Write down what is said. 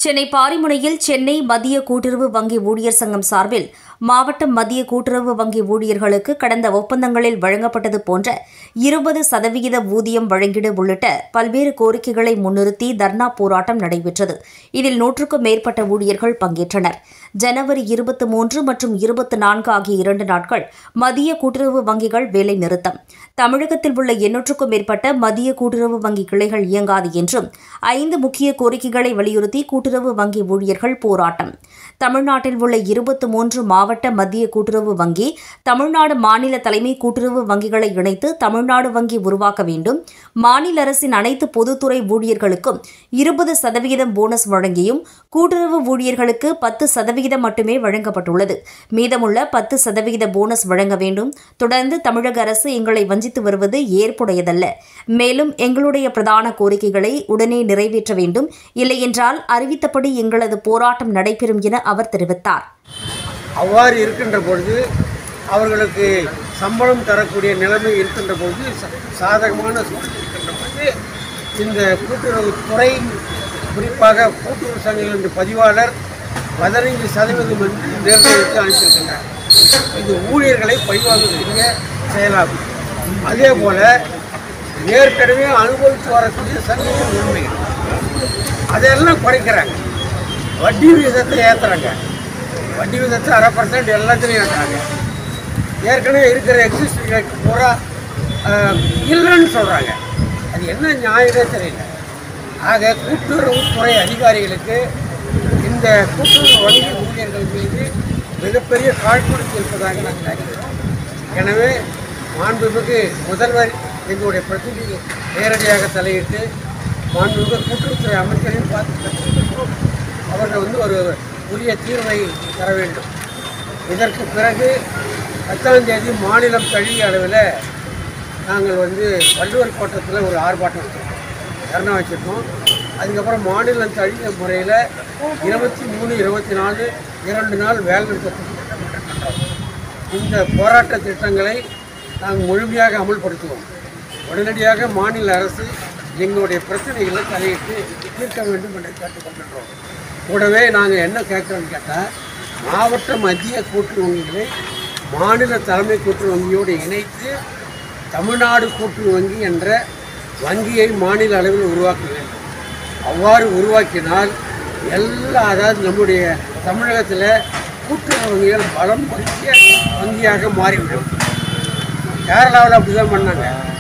சென்னை பாரிமுனையில் சென்னை மத்திய கூட்டுறவு வங்கி ஊழியர் சங்கம் சார்பில் மாவட்ட மத்திய கூட்டுறவு வங்கி ஊழியர்களுக்கு கடந்த ஒப்பந்தங்களில் வழங்கப்பட்டது போன்ற இருபது சதவிகித ஊதியம் வழங்கிடு உள்ளிட்ட பல்வேறு கோரிக்கைகளை முன்னிறுத்தி தர்ணா போராட்டம் நடைபெற்றது இதில் நூற்றுக்கும் மேற்பட்ட ஊழியர்கள் பங்கேற்றனர் ஜனவரி இருபத்தி மூன்று மற்றும் இருபத்தி நான்கு ஆகிய இரண்டு நாட்கள் மத்திய கூட்டுறவு வங்கிகள் வேலை நிறுத்தம் தமிழகத்தில் உள்ள எண்ணூற்றுக்கும் மேற்பட்ட மத்திய கூட்டுறவு வங்கி கிளைகள் இயங்காது என்றும் ஐந்து முக்கிய கோரிக்கைகளை வலியுறுத்தி கூட்டுறவு வங்கி ஊழியர்கள் போராட்டம் தமிழ்நாட்டில் உள்ள இருபத்தி மூன்று மாவட்ட மத்திய கூட்டுறவு வங்கி தமிழ்நாடு மாநில தலைமை கூட்டுறவு வங்கிகளை இணைத்து தமிழ்நாடு வங்கி உருவாக்க வேண்டும் மாநில அரசின் அனைத்து பொதுத்துறை ஊழியர்களுக்கும் இருபது சதவிகிதம் போனஸ் வழங்கியும் கூட்டுறவு ஊழியர்களுக்கு பத்து சதவிகிதம் மட்டுமே வழங்கப்பட்டுள்ளது மீதமுள்ள பத்து சதவிகித போனஸ் வழங்க வேண்டும் தொடர்ந்து தமிழக அரசு எங்களை வஞ்சித்து வருவது ஏற்புடையதல்ல மேலும் எங்களுடைய பிரதான கோரிக்கைகளை உடனே நிறைவேற்ற வேண்டும் இல்லையென்றால் அறிவித்தபடி எங்களது போராட்டம் நடைபெறும் என அவர் தெரிவித்தார் அவ்வாறு இருக்கின்ற பொழுது அவர்களுக்கு சம்பளம் தரக்கூடிய நிலைமை இருக்கின்ற பொழுது ச- சாதகமான சூழல் இருக்கின்ற பொழுது இந்த கூட்டுறவுத்துறை குறிப்பாக கூட்டுறவு சங்கங்களின் பதிவாளர் பதினைந்து சதவீதம் என்று நிர்ணயித்து அனுப்பியிருக்கின்றார் இது ஊழியர்களை பழிவாங்கக்கூடிய செயலாகும் அதே போல ஏற்கனவே அனுபவித்து வரக்கூடிய சங்கங்கள் உண்மைகள் அதையெல்லாம் குறைக்கிறாங்க வட்டி விகிதத்தை ஏற்றுறாங்க வட்டி விகிதத்தை அரை பர்சன்ட் எல்லாத்துலேயும் ஏற்றுறாங்க ஏற்கனவே இருக்கிற எக்ஸிஸ்டிங் பூரா ஆஹ், இல்லைன்னு சொல்கிறாங்க அது என்ன நியாயமே தெரியல ஆக கூட்டுறவுத்துறை அதிகாரிகளுக்கு இந்த கூட்டுறவு வங்கி ஊழியர்கள் மீது மிகப்பெரிய காழ்ப்புணர்ச்சி இருப்பதாக நாங்கள் அறிகிறோம் எனவே மாண்புமிகு முதல்வர் எங்களுடைய பிரதிநிதி நேரடியாக தலையிட்டு மாண்புமிகு கூட்டுறவுத்துறை அமைச்சரையும் பார்த்து கேட்டுக்கொள்கிறோம். அவர்கள் வந்து ஒரு உரிய தீர்வை தர வேண்டும் இதற்கு பிறகு பத்தாம் தேதி மாநிலம் தழுவிய அளவில் நாங்கள் வந்து வள்ளுவர் கோட்டத்தில் ஒரு ஆர்ப்பாட்டம் வச்சிருக்கோம் தர்ணா வச்சுருக்கோம் அதுக்கப்புறம் மாநிலம் தழுவிய முறையில் இருபத்தி மூணு இருபத்தி நாலு இரண்டு நாள் வேலை நிறுத்தத்துக்கு திட்டமிட்டிருக்கின்றோம் இந்த போராட்ட திட்டங்களை நாங்கள் முழுமையாக அமல்படுத்துவோம் உடனடியாக மாநில அரசு எங்களுடைய பிரச்சனைகளை தலையிட்டு தீர்க்க வேண்டும் என்று கேட்டுக்கொள்கின்றோம் கூடவே நாங்கள் என்ன கேட்குறோம்னு கேட்டால் மாவட்ட மத்திய கூட்டுறவு வங்கிகளை மாநில தலைமை கூட்டுறவு வங்கியோடு இணைத்து தமிழ்நாடு கூட்டுறவு வங்கி என்ற வங்கியை மாநில அளவில் உருவாக்க வேண்டும் அவ்வாறு உருவாக்கினால் எல்லா அதாவது நம்முடைய தமிழகத்தில் கூட்டுறவு வங்கிகள் பலம் பொருத்திய வங்கியாக மாறிவிடும் கேரளாவில் அப்படி தான் பண்ணாங்க